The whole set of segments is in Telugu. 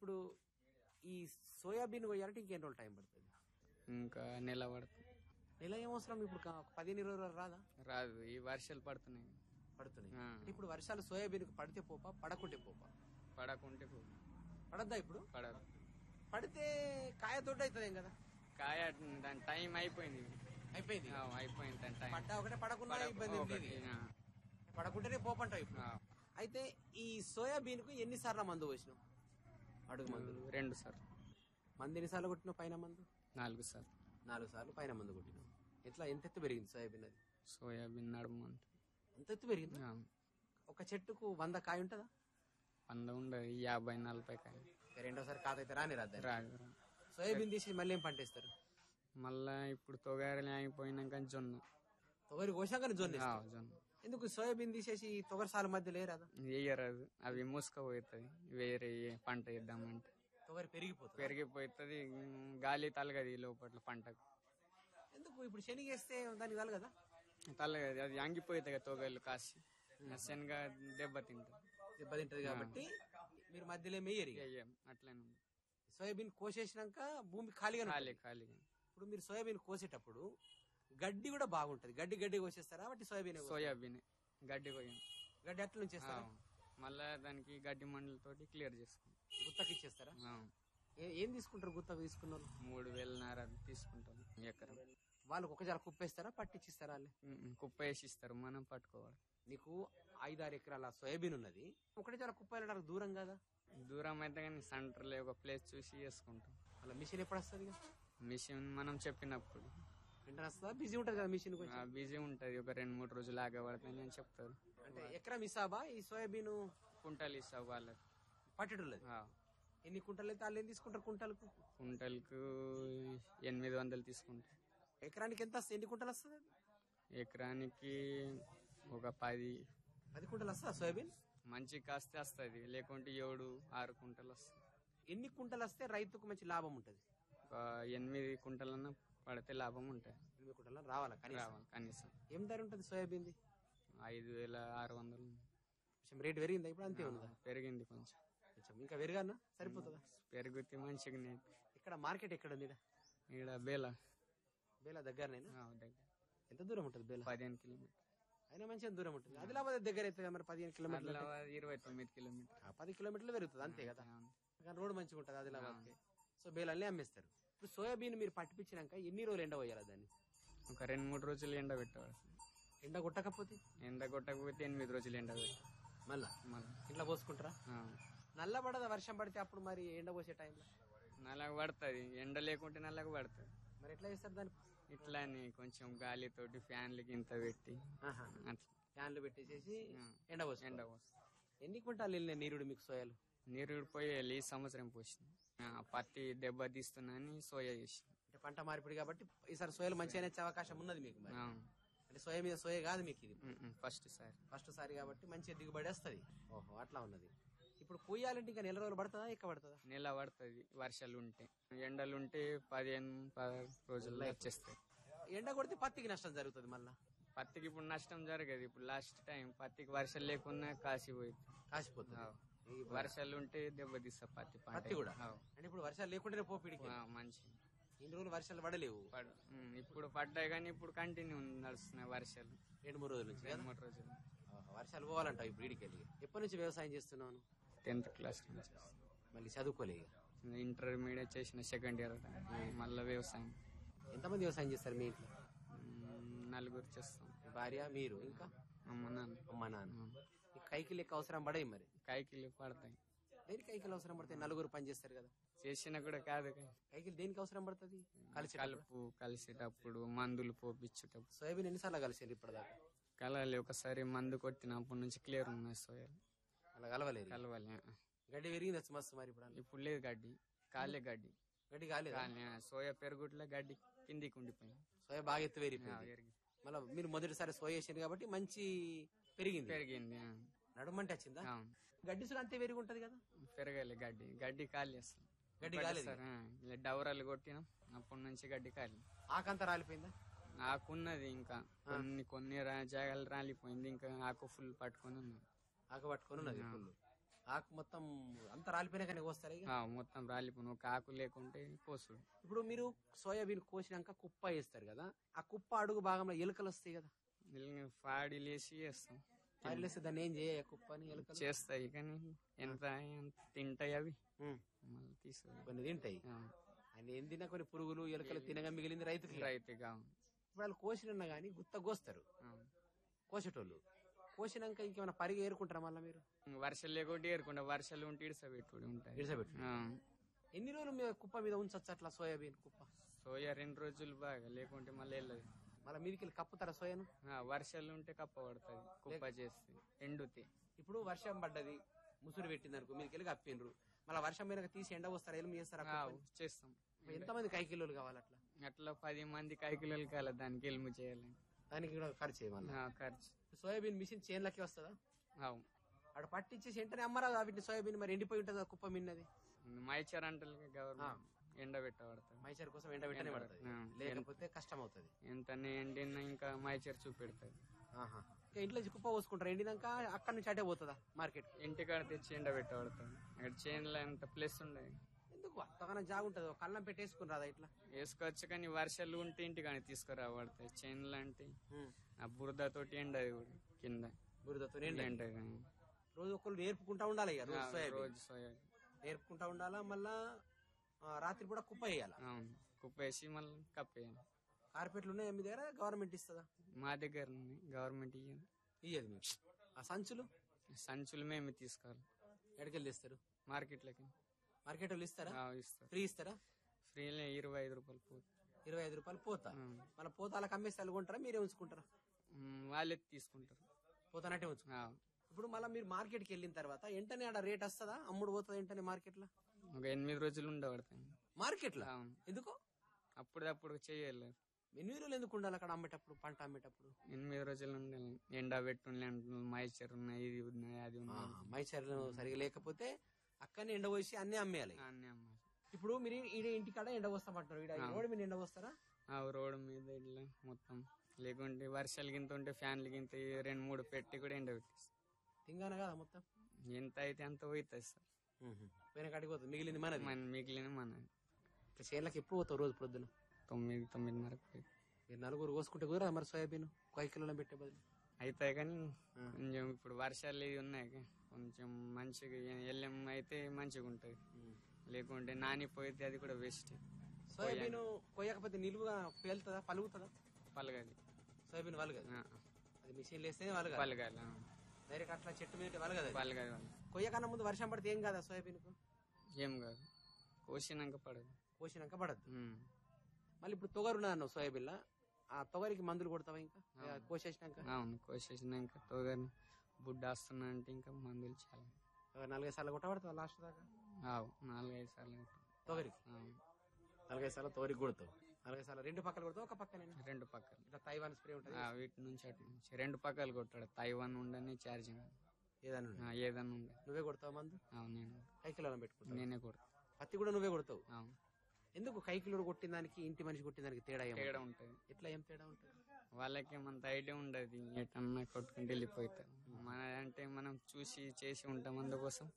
ఇప్పుడు ఈ సోయాబీన్ కొయ్యాలంటే ఇంకెన్ని రోజులు టైం పడుతుంది ఇంకా నెల పడుతుంది నెల ఏం అవసరం ఇప్పుడు కా- పదిహేను ఇరవై రోజులు రాదా రాదు ఈ వర్షాలు పడుతున్నాయి పడుతున్నాయి ఆ. అంటే ఇప్పుడు వర్షాలు సోయాబీన్ పడితే పోపా పడకుంటే పోపా పడకుంటే పో- పడద్దా ఇప్పుడు పడదు పడితే కాయ దొడ్డు అవుతుంది కదా కాయ దాని టైం అయిపోయింది అయిపోయింది ఆ, అయిపోయింది దాని టైం పడ్డా ఒకటే పడకుండా ఇబ్బంది ఉంది ఒకటి, ఇది. ఆ. పడకుంటేనే పోపంటావు ఇప్పుడు ఆ. అయితే ఈ సోయాబీన్ కు ఎన్ని సార్లు మందు పోసినావు అడుగు మందులు రెండు సార్ మందు ఎన్ని సార్లు కొట్టినావు పైన మందు నాలుగు సార్ నాలుగు సార్లు పైన మందు కొట్టినావు ఎట్లా ఎంత ఎత్తు పెరిగింది సోయాబీన్ అది సోయాబీన్ నడుము అంత అంత ఎత్తు పెరిగింది ఆ. ఒక చెట్టుకు వంద కాయ ఉంటుందా వంద ఉండదు యాభై నలభై కాయ ఇక రెండోసారి కాత అయితే రాని రాదు రాదు రాదు. సోయాబీన్ తీసి మళ్ళీ ఏం పంటేస్తారు మళ్ళా ఇప్పుడు తొగారలు అయిపోయినాక జొన్న తొగరి కోసాక జొన్న ఆ, వేస్తారు. జొన్న ఎందుకు సోయాబీన్ తీసేసి తొగరి సాల మధ్య లేరాదా వేయరాదు అవి మూసుకపోతుంది వేరే ఏ పంట వేద్దామంటే తొగరి పెరిగిపోతుంది పెరిగిపోతుంది గాలి తలగది లోపల పంటకు ఎందుకు ఇప్పుడు శనగ వేస్తే దానికి కాదు కదా తలగది అది అంగిపోతుంది కదా తొగలు కాసి ఆ శనగ దెబ్బ తింటుంది దెబ్బతింటది కాబట్టి మీరు మధ్యలో మేయరు ఇక. వేయం అట్లనే ఉంది సోయాబీన్ కోసేసినాక భూమి ఖాళీగా ఖాళీ ఖాళీగా ఇప్పుడు మీరు సోయాబీన్ కోసేటప్పుడు గడ్డి కూడా బాగుంటది గడ్డి గడ్డి కోసేస్తారా బట్టి సోయాబీన్ సోయాబీన్ గడ్డి కొయ్యం గడ్డి అట్ల నుంచి ఆ, చేస్తారా మళ్ళా దానికి గడ్డి మండలతోటి క్లియర్ చేసుకుంటాం గుత్తకి ఇచ్చేస్తారా ఆ, ఏ- ఏం తీసుకుంటారు గుత్తకు తీసుకున్నారు మూడు వేలన్నర తీసుకుంటాం ఎకరం వాళ్ళకి ఒక జర కుప్పేస్తారా పట్టిచ్చిస్తారా వాళ్ళే ఉమ్, కుప్ప వేసి ఇస్తారు మనం పట్టుకోవాలి నీకు ఐదారు ఎకరాల సోయాబీన్ ఉన్నది ఒకటే జర కుప్ప వెళ్ళడానికి దూరం కదా దూరం అయితే కానీ సెంటర్లో ఒక ప్లేస్ చూసి చేసుకుంటాం అలా మిషన్ ఎప్పుడు వస్తుంది మిషన్ మనం చెప్పినప్పుడు వెంటనే వస్తుందా బిజీ ఉంటుంది కదా మిషన్ కొంచెం బిజీ ఉంటది ఒక రెండు మూడు రోజులు ఆగబడతాయి అని చెప్తారు అంటే ఎకరం ఇసాబా ఈ సోయాబీన్ కుంటలు ఇస్తావు వాళ్ళకి పట్టెడున్నది ఆ, ఎన్ని కుంటలు అయితే వాళ్ళు ఏం తీసుకుంటారు కుంటలకు కుంటలకు ఎనిమిది వందలు తీసుకుంటాం ఎకరానికి ఎంత వస్తుంది ఎన్ని కుంటలు వస్తుంది అది? ఎకరానికి ఒక పది పది కుంటలు వస్తుందా సోయాబీన్ మంచి కాస్తే వస్తుంది లేకుంటే ఏడు ఆరు కుంటలు వస్తుంది ఎన్ని కుంటలు వస్తే రైతుకు మంచి లాభం ఉంటుంది ఒక ఎనిమిది కుంటలన్నా పడితే లాభం ఉంటుంది ఎనిమిది కుంటలు రావాలా కనీసం రావాలి కనీసం ఏం ధర ఉంటుంది సోయాబీన్ది ఐదు వేల ఆరు వందలు కొంచెం రేట్ పెరిగిందా ఇప్పుడు అంతే ఉందా పెరిగింది కొంచెం కొంచెం ఇంకా పెరిగానా సరిపోతుందా పెరిగితే మంచిగానే ఇక్కడ మార్కెట్ ఎక్కడ ఉంది ఈడ? ఇక్కడ బేల బేలా దగ్గరనేనా ఆ, దగ్గర ఎంత దూరం ఉంటుంది బేలా పదిహేను కిలోమీటర్ అయినా మంచిగా దూరం ఉంటుంది ఆదిలాబాద్ దగ్గర అవుతుంది మరి పదిహేను కిలోమీటర్లు ఆదిలాబాద్ ఇరవై తొమ్మిది కిలోమీటర్ ఆ, పది కిలోమీటర్లు పెరుగుతుంది అంతే కదా కానీ రోడ్ మంచిగా ఉంటుంది ఆదిలాబాద్కి సో బేలల్లే అమ్మేస్తారు ఇప్పుడు సోయాబీన్ మీరు పట్టిపించినాక ఎన్ని రోజులు ఎండ పోయాలి దాన్ని ఒక రెండు మూడు రోజులు ఎండ పెట్టవాలి ఎండ కొట్టకపోతే ఎండ కొట్టకపోతే ఎనిమిది రోజులు ఎండ పెట్టాలి మళ్ళా మళ్ళీ ఇంట్లో పోసుకుంటారా నల్ల పడదా వర్షం పడితే అప్పుడు మరి ఎండ పోసే టైంలో నల్లగా పడుతుంది ఎండ లేకుంటే నల్లగా పడుతుంది మరి ఎట్లా చేస్తారు దాన్ని ఇట్లానే కొంచెం గాలితోటి ఫ్యాన్లకి ఇంత పెట్టి ఆహా. అట్లా ఫ్యాన్లు పెట్టేసేసి ఆ. ఎండ పోసి ఎండ పోస్తుంది ఎన్ని క్వింటాలు వెళ్ళినాయి నీరుడు మీకు సోయాలు నీరు పోయి ఈ సంవత్సరం పోసింది ఆ, పత్తి దెబ్బ తీస్తున్నాని సోయా చేసింది అంటే పంట మార్పిడి కాబట్టి ఈసారి సోయలు మంచిగా వచ్చే అవకాశం ఉన్నది మీకు మరి అంటే సోయ మీద సోయ కాదు మీకు ఇది ఫస్ట్ సారి ఫస్ట్ సారి కాబట్టి మంచిగా దిగుబడి వస్తుంది ఓహో అట్లా ఉన్నది ఇప్పుడు కొయ్యాలంటే ఇంకా నెల రోజులు పడుతుందా ఎక్క పడుతుందా నెల పడుతుంది వర్షాలు ఉంటే ఎండలు ఉంటే పదిహేను పదహారు రోజుల్లో వచ్చేస్తాయి ఎండ కొడితే పత్తికి నష్టం జరుగుతుంది మళ్ళా పత్తికి ఇప్పుడు నష్టం జరగదు ఇప్పుడు లాస్ట్ టైం పత్తికి వర్షాలు లేకున్నా కాసిపోయింది కాసిపోతుంది ఈ వర్షాలు ఉంటే దెబ్బతీస్తా పత్తి పంట పత్తి కూడా అవు. అంటే ఇప్పుడు వర్షాలు లేకుండానే పోపిడికి ఆ, మంచి ఇన్ని రోజులు వర్షాలు పడలేవు పడ్- ఉమ్, ఇప్పుడు పడ్డాయి కానీ ఇప్పుడు కంటిన్యూ నడుస్తున్నాయి వర్షాలు రెండు మూడు రోజుల నుంచి కదా రెండు మూడు రోజులు ఓహో, వర్షాలు పోవాలంటావు ఇప్పుడు వీడికి వెళ్ళి ఎప్పటి నుంచి వ్యవసాయం చేస్తున్నాను టెన్త్ క్లాస్ నుంచి మళ్ళీ చదువుకోలే ఇక. ఇంటర్మీడియట్ చేసిన సెకండ్ ఇయర్ మళ్ళీ వ్యవసాయం ఎంతమంది వ్యవసాయం చేస్తారు మీ ఇంట్లో ఉమ్, నలుగురు చేస్తాం మీ భార్య మీరు ఇంకా అమ్మ నాన్న అమ్మ నాన్న ఈ కైకి లెక్క అవసరం పడయి మరి కైకిలు పడతాయి దేనికి కైకిలు అవసరం పడతాయి నలుగురు పని చేస్తారు కదా చేసినా కూడా కాదు కానీ కైకిలు దేనికి అవసరం పడుతుంది కలిసి కలుపు కలిసేటప్పుడు మందులు పోపించేటప్పుడు సోయాబీన్ ఎన్నిసార్లు కలిసారు ఇప్పటిదాకా కలవాలి ఒకసారి మందు కొట్టినప్పటి నుంచి క్లియర్ ఉన్నాయి సోయాలు అలా కలవలేదు కలవాలి ఆ. గడ్డి పెరిగింది వచ్చి మస్తు మరి ఇప్పుడు ఇప్పుడు లేదు గడ్డి కాలే గడ్డి గడ్డి కాలేదు కాలే ఆ, సోయా పెరుగుట్ల గడ్డి కిందికి ఉండిపోయింది సోయా బాగా ఎత్తు ఆ, పెరిగిపోయింది పెరిగి- మళ్ళీ మీరు మొదటిసారి సోయా వేసారు కాబట్టి మంచి పెరిగింది పెరిగింది ఆ. నడుమంటే వచ్చిందా అవును గడ్డి సుగా అంతే పెరిగి ఉంటది కదా పెరగాలి గడ్డి గడ్డి ఖాళీ అసలు గడ్డి కాలేదు సార్, ఆ, ఇలా డవరాలు కొట్టినాం అప్పటి నుంచి గడ్డి ఖాళీ ఆకంతా రాలిపోయిందా ఆకున్నది ఇంకా కొన్ని కొన్ని రా- జాగాలు రాలిపోయింది ఇంకా ఆకు ఫుల్ పట్టుకొని ఉన్నాం ఆకు పట్టుకొని ఉన్నది ఫుల్ ఆకు మొత్తం అంత రాలిపోయినాకనే కోస్తారా ఇక ఆ, మొత్తం రాలిపోను ఒక ఆకు లేకుంటే కోసుడు ఇప్పుడు మీరు సోయాబీన్ కోసినాక కుప్ప వేస్తారు కదా ఆ కుప్ప అడుగు భాగంలో ఎలుకలు వస్తాయి కదా ఇల్లు పాడి లేసి చేస్తాం వదిలేస్తే దాన్ని ఏం చేయ కుప్పని ఎలుకలు చేస్తాయి కానీ ఎంత ఎంత తింటాయి అవి ఉమ్. మళ్ళీ తీసు కొన్ని తింటాయి ఆయన ఏం తిన్నా కొన్ని పురుగులు ఎలుకలు తినగా మిగిలింది రైతుకి రైతుగా ఇప్పుడు వాళ్ళు కోసినన్నా కానీ గుత్త కోస్తారు కోసేటోళ్ళు కోసినాక ఇంకేమైనా పరిగి ఏరుకుంటారా మళ్ళీ మీరు వర్షాలు లేకుంటే ఏరుకుంటా వర్షాలు ఉంటే ఇడిసబెట్టుడు ఉంటాయి ఇడిసబెట్టు ఆ. ఎన్ని రోజులు మీ కుప్ప మీద ఉంచొచ్చు అట్లా సోయాబీన్ కుప్ప సోయా రెండు రోజులు బాగా లేకుంటే మళ్ళీ వెళ్ళదు మళ్ళీ మీదికి వెళ్ళి కప్పుతారా సోయాను ఆ, వర్షాలు ఉంటే కప్ప పడుతుంది కుప్ప చేస్తే ఎండుతాయి ఇప్పుడు వర్షం పడ్డది ముసురు పెట్టింది అనుకో మీదకి వెళ్ళి కప్పిండ్రు మళ్ళీ వర్షం మీద తీసి ఎండ వస్తారా ఎల్లు చేస్తారా ఆ, కుప్పని? చేస్తాం ఎంతమంది కై కిలోలు కావాలి అట్లా అట్లా పది మంది కైకిలోలు కాల దానికి ఎలుము చేయాలి దానికి కూడా ఖర్చు చేయమన్నా ఆ, ఖర్చు సోయాబీన్ మిషన్ చేన్లకి వస్తుందా అవు అక్కడ పట్టించేసి వెంటనే అమ్మరా వీటిని సోయాబీన్ మరి ఎండిపోయి ఉంటుంది కదా కుప్ప మిన్నది మైచర్ అంటలు గవర్నమెంట్ ఎండ పెట్టబడతాయి మైచర్ కోసం ఎండ వెంటనే పడుతుంది ఆ, లేకపోతే కష్టం అవుతుంది ఎంతనే ఎండినా ఇంకా మైచర్ చూపెడుతుంది ఇంకా ఇంట్లో నుంచి కుప్ప పోసుకుంటారు ఎండినాక అక్కడ నుంచి అటే పోతుందా మార్కెట్ ఇంటికాడ తెచ్చి ఎండ పెట్టబడుతుంది అక్కడ చేనులో ఎంత ప్లేస్ ఉండదు ఎందుకు అంతగానో జాగుంటది ఒక కళ్ళం పెట్టేసుకుని రాదా ఇట్లా వేసుకోవచ్చు కానీ వర్షాలు ఉంటే ఇంటికాడ తీసుకురాబడతాయి చేనులు అంటే ఆ బురదతోటి ఎండది కూడా కింద బురదతో ఎండ ఎండది రోజు ఒకళ్ళు నేర్పుకుంటా ఉండాలి ఇక రోజు సోయాబీన్ రోజు సోయా నేర్పుకుంటా ఉండాలా మళ్ళా ఆ, రాత్రి కూడా కుప్ప వేయాలి అవును కుప్పేసి మళ్ళీ కప్పేయాలి కార్పెట్లు ఉన్నాయా మీ దగ్గర గవర్నమెంట్ ఇస్తుందా మా దగ్గర ఉన్నాయి గవర్నమెంట్ ఇయ్యదు ఇయ్యదు మీకు ఆ సంచులు సంచులు మేము తీసుకోవాలి ఎడకెళ్ళి ఇస్తారు మార్కెట్లకి మార్కెట్ వాళ్ళు ఇస్తారా ఆ, ఇస్తారు ఫ్రీ ఇస్తారా ఫ్రీలే ఇరవై ఐదు రూపాయలు పోతుంది ఇరవై ఐదు రూపాయలు పోతా మళ్ళీ పోతా వాళ్ళకి అమ్మేస్తే వాళ్ళు కొంటారా మీరే ఉంచుకుంటారా వాళ్ళే తీసుకుంటారు పోతానంటే ఉంచుకుంటారా ఆ, ఇప్పుడు మళ్ళీ మీరు మార్కెట్కి వెళ్ళిన తర్వాత వెంటనే ఆడ రేట్ వస్తుందా అమ్ముడు పోతుంది వెంటనే మార్కెట్లో ఒక ఎనిమిది రోజులు ఉండబడతాయి మార్కెట్లో అవును ఎందుకు అప్పుడప్పుడు చేయాలి ఎన్ని రోజులు ఎందుకు ఉండాలి అక్కడ అమ్మేటప్పుడు పంట అమ్మేటప్పుడు ఎనిమిది రోజులు ఉండాలి ఎండ పెట్టుండే మైచర్ ఉన్నాయి ఇది ఉన్నాయి అది ఉన్నాయి మైచర్లు సరిగా లేకపోతే అక్కడనే ఎండ పోసి అన్ని అమ్మేయాలి అన్నీ అమ్మాలి ఇప్పుడు మీరు ఈడ ఇంటికాడ ఎండ పోస్తామంటారు ఈడ ఈ రోడ్డు మీద ఎండ పోస్తారా ఆ రోడ్డు మీద ఇట్లా మొత్తం లేకుంటే వర్షాలు గింత ఉంటే ఫ్యాన్లు గింత ఈ రెండు మూడు పెట్టి కూడా ఎండ పెట్టేస్తాం తింగాన కదా మొత్తం ఎంత అయితే అంత పోతుంది సార్ పోయిన కాడికి పోతుంది మిగిలింది మనది మన మిగిలిన మన ఇట్లా చేనులకు ఎప్పుడు పోతావు రోజు ప్రొద్దున తొమ్మిది తొమ్మిదిన్నరకు పోయి మీరు నలుగురు కోసుకుంటే కుదరదా మరి సోయాబీన్ ఒక కిలోలో పెట్టే బదులు అవుతాయి కానీ కొంచెం ఇప్పుడు వర్షాలు ఇవి ఉన్నాయి కదా, కొంచెం మంచిగా ఎల్లం అయితే మంచిగా ఉంటుంది లేకుంటే నానిపోతే అది కూడా వేస్ట్ సోయాబీన్ కొయ్యకపోతే నిలువుగా పేలుతుందా పలుగుతుందా పలగాలి సోయాబీన్ వలగదు ఆ, అది మిషన్ వేస్తేనే వలగదు పలగాలి ఆ, డైరెక్ట్ అట్లా చెట్టు మీద వలగదు అది. పలగాలి కొయ్యకన్నా ముందు వర్షం పడితే ఏం కాదా సోయాబీన్ కు ఏం కాదు కోసినాక పడదు కోసినాక పడద్దు ఉమ్. మళ్ళీ ఇప్పుడు తొగరున్నా అన్నావు సోయాబీన్ ఆ తొగరికి మందులు కొడతావా ఇంకా ఇక కోసేసినాక అవును కోసేసినాక తోగని బుడ్డ వస్తున్నా అంటే ఇంకా మందులు చాలా ఒక నాలుగైదు సార్లు కొట్టబడతావా లాస్ట్ దాకా ఆవు నాలుగైదు సార్లు కొట్టాం. తొగరికి అవును. నాలుగైదు సార్లు తొగరికి కొడతావు నాలుగైదు సార్లు రెండు పక్కలు కొడతావు ఒక పక్కనే రెండు పక్కలు ఇట్లా తైవాన్ స్ప్రే ఉంటుంది ఆ, వీటి నుంచి అటు నుంచి రెండు పక్కలు కొట్టాడు తైవాన్ ఉండని ఛార్జింగ్ ఏదన్నా ఉండు. ఏదన్నా ఉండే నువ్వే కొడతావు మందు అవును నేను కైకిలో పెట్టుకుంటావు నేనే కొడతా పత్తి కూడా నువ్వే కొడతావు అవును ఎందుకు కైకిలో కొట్టిన దానికి ఇంటి మనిషి కొట్టిన దానికి తేడా ఏం తేడా ఉంటుంది ఎట్లా ఏం తేడా ఉంటుంది వాళ్ళకి ఏమంత ఐడియా ఉండదు ఎటన్నా కొట్టుకుంటూ వెళ్ళిపోతారు మన అంటే మనం చూసి చేసి ఉంటాం అందుకోసం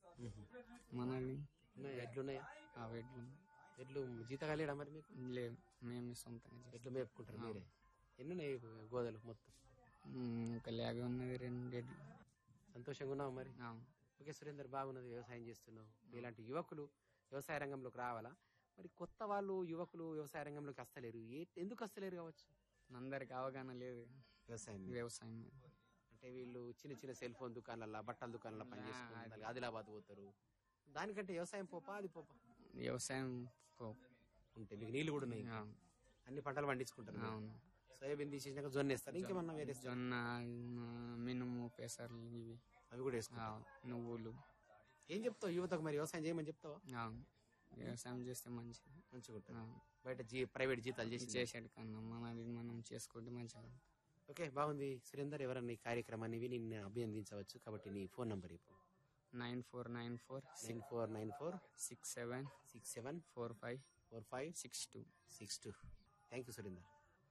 మనది ఉన్నాయా? ఎడ్లున్నాయా ఆ వెడ్లు ఎడ్లు జీతగాలేడా మరి మీకు లేదు మేమే సొంతంగా చేస్తాం ఎడ్లు మేపుకుంటారు మీరే ఎన్ని ఉన్నాయి గోదలు మొత్తం ఉమ్, ఒక లేగ ఉన్నది రెండు ఎడ్లు సంతోషంగా ఉన్నావు మరి అవును ఓకే సురేందర్ బాగున్నది వ్యవసాయం చేస్తున్నావు ఇలాంటి యువకులు వ్యవసాయ రంగంలోకి రావాలా మరి కొత్త వాళ్ళు యువకులు వ్యవసాయ రంగంలోకి వస్తలేరు ఏ ఎందుకు వస్తలేరు కావచ్చు అందరికి అవగాహన లేదు వ్యవసాయం మీద. వ్యవసాయం మీద. అంటే వీళ్ళు చిన్న చిన్న సెల్ ఫోన్ దుకాణాల బట్టల దుకాణాల పని ఆ, చేసుకుంటారు అది. ఆదిలాబాద్ పోతారు దానికంటే వ్యవసాయం పోపా అది పోపా వ్యవసాయం పో- ఉంటే మీకు నీళ్లు కూడా ఉన్నాయి అవును అన్ని పంటలు పండించుకుంటారు మీరు. అవును సోయాబీన్ తీసేసినాక జొన్న వేస్తారు ఇంకేమన్నా వేరే జొన్న ఆ, మినుము పెసర్లు ఇవి అవి కూడా వేసుకుంటారు ఆ, నువ్వులు ఏం చెప్తావు యువతకు మరి వ్యవసాయం చేయమని చెప్తావా అవును వ్యవసాయం చేస్తే మంచిది మంచిగా ఉంటుంది అవును. బయట జీ ప్రైవేట్ జీతాలు చేసి చేసేటి కన్నా మనది మనం చేసుకుంటే మంచిగా ఓకే బాగుంది సురేందర్ ఎవరన్నా ఈ కార్యక్రమాన్ని విని నిన్ను అభినందించవచ్చు కాబట్టి నీ ఫోన్ నంబర్ ఇవ్వు nine four nine four nine four nine four six seven six seven four five four five six two six two thank you Surender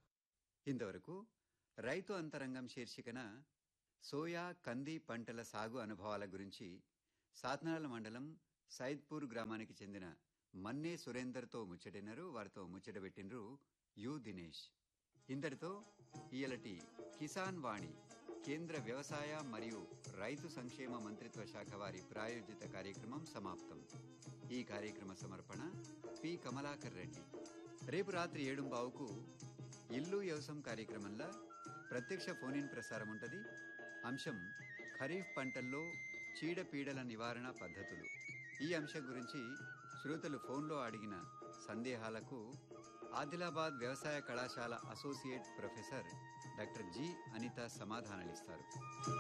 ఇంతవరకు రైతు అంతరంగం శీర్షికన సోయా కంది పంటల సాగు అనుభవాల గురించి సాత్నాల మండలం సైద్పూర్ గ్రామానికి చెందిన మన్నే సురేందర్తో ముచ్చటినరు వారితో ముచ్చటబెట్టినరు యు దినేష్ ఇంతటితో ఇయలటి కిసాన్ వాణి కేంద్ర వ్యవసాయ మరియు రైతు సంక్షేమ మంత్రిత్వ శాఖ వారి ప్రాయోజిత కార్యక్రమం సమాప్తం ఈ కార్యక్రమ సమర్పణ పి కమలాకర్ రెడ్డి రేపు రాత్రి ఏడుంబావుకు ఇల్లు వ్యవసాయం కార్యక్రమంలో ప్రత్యక్ష ఫోన్ ఇన్ ప్రసారం ఉంటుంది అంశం ఖరీఫ్ పంటల్లో చీడపీడల నివారణ పద్ధతులు ఈ అంశం గురించి శ్రోతలు ఫోన్లో అడిగిన సందేహాలకు ఆదిలాబాద్ వ్యవసాయ కళాశాల associate professor doctor G Anitha సమాధానాలిస్తారు